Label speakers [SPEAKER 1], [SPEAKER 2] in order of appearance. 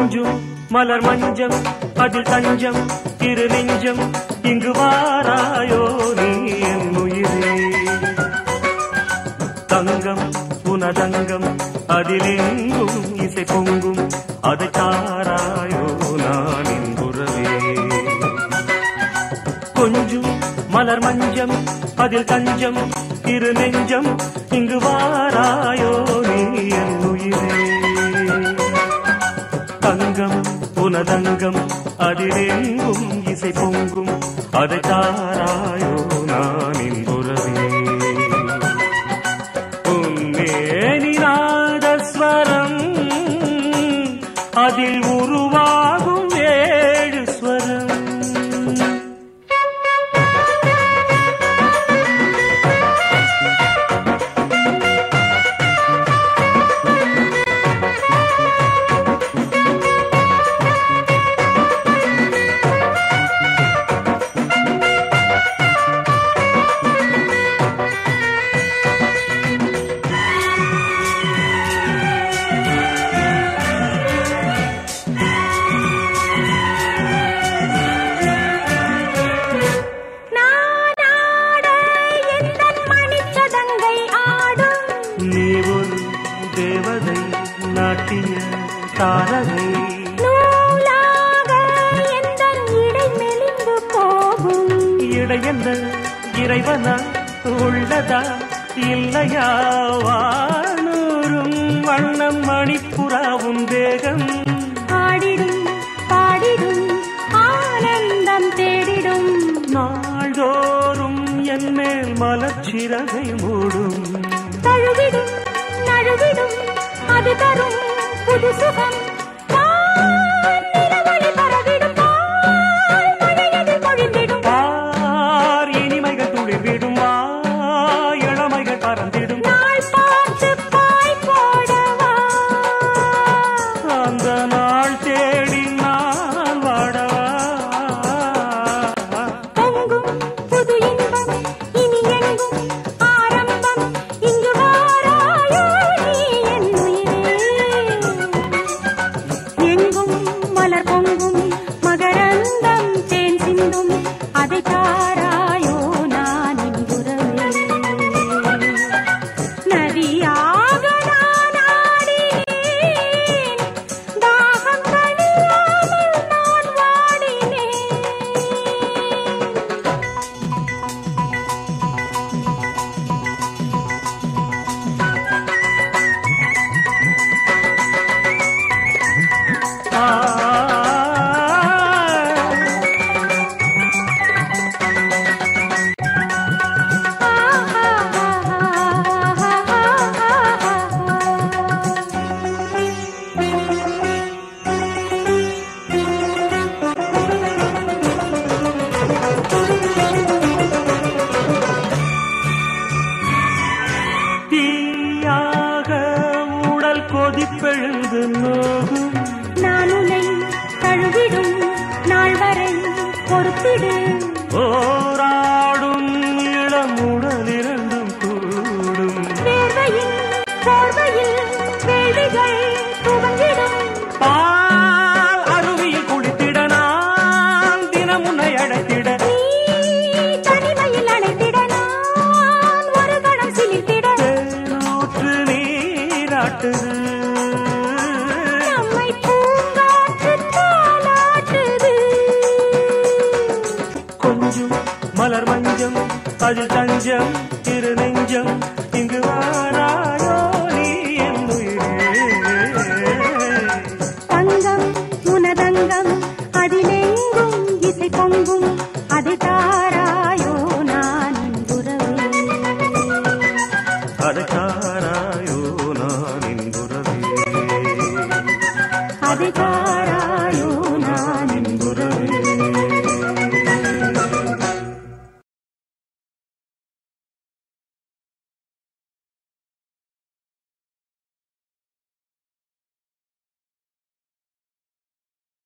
[SPEAKER 1] கொஞ்சம் மலர் மஞ்சம் அதில் தஞ்சம் திரு நெஞ்சம் இங்கு வாராயோ நீ என் உயிரே தங்கம் உனதங்கம் அதிலெங்கும் இசை பொங்கும் அதை தாராயோ நான் இன்புறவே கொஞ்சம் மலர் மஞ்சம் அதில் தஞ்சம் திரு நெஞ்சம் இங்கு வாராயோ நீ என் உயிரே தங்கம் உனதங்கம் அதிலெங்கும் இசை பொங்கும் அதை தாராயோ நான் இன்புறவே உன்னேனி நாதஸ்வரம் அதில் உருவாகும் ஏழு ஸ்வரம்
[SPEAKER 2] நானாட எந்தன் மணிச்சதங்கை ஆடும்
[SPEAKER 1] நீ ஒரு தேவதை நாட்டிய தாரகை
[SPEAKER 2] நூலாக எந்தன் இடை மெலிந்து போகும்
[SPEAKER 1] இடையென்ன இறைவனா உள்ளதா இல்லையா வானூரும் வண்ணம் மணிப்புறாவும் தேகம்
[SPEAKER 2] ஆடிடும் பாடிடும் ஆனந்தம் தேடிடும்
[SPEAKER 1] நாள்தோறும் என் மேல் மலச்சிறகை மூடும்
[SPEAKER 2] தழுவிடும் நழுவிடும் அது தரும் புது சுகம் வான் நிலவொளி பரவிடும் பால் மழையது பொழிந்திடும்
[SPEAKER 1] பார் இனிமைகள் துளிர்விடும் வா இளமைகள் பறந்திடும்
[SPEAKER 2] நாள் பார்த்து பாய் போடவா
[SPEAKER 1] அந்த நாள் தேடி நான் வாடவா
[SPEAKER 2] பொங்கும் புது இன்பம் இனி எங்கும் ஆரம்பம் இங்கு வாராயோ நீ என் உயிரே எங்கும் மலர் பொங்கும் மகரந்தம் தேன் சிந்தும் அதை தாராயோ நான் இங்குறவே நதியாக நான் ஆடினேன் தாகம் தணியாமல் நான் வாடினேன்
[SPEAKER 1] தீயாக உடல் கொதிப்பெழுந்து நோகும்
[SPEAKER 2] நான் உன்னை தழுவிடும் நாள் வரை பொறுத்திடு
[SPEAKER 1] போராடும் இளம் உடல் இரண்டும் கூடும்
[SPEAKER 2] வேர்வையில் போர்வையில் வேள்விகள் துவங்கிடும்
[SPEAKER 1] பால் அருவியில் குளித்திட நான் தினம் உன்னை அழைத்திட
[SPEAKER 2] நீ தனிமையில் அணைத்திட நான் ஒரு கணம் சிலிர்த்திட
[SPEAKER 1] தேனூற்று நீராட்டுது
[SPEAKER 2] நம்மை பூங்காற்று தாலாட்டுது
[SPEAKER 1] கொஞ்சம் மலர் மஞ்சம் அதில் தஞ்சம் திரு நெஞ்சம் இங்கு வாராயோ நீ என் உயிரே
[SPEAKER 2] தங்கம் உனதங்கம் அதிலெங்கும் இசை பொங்கும் அதை தாராயோ நான் இன்புறவே
[SPEAKER 1] அதற்காராயோ நான் இன்புறவே
[SPEAKER 2] அதை தாராயோ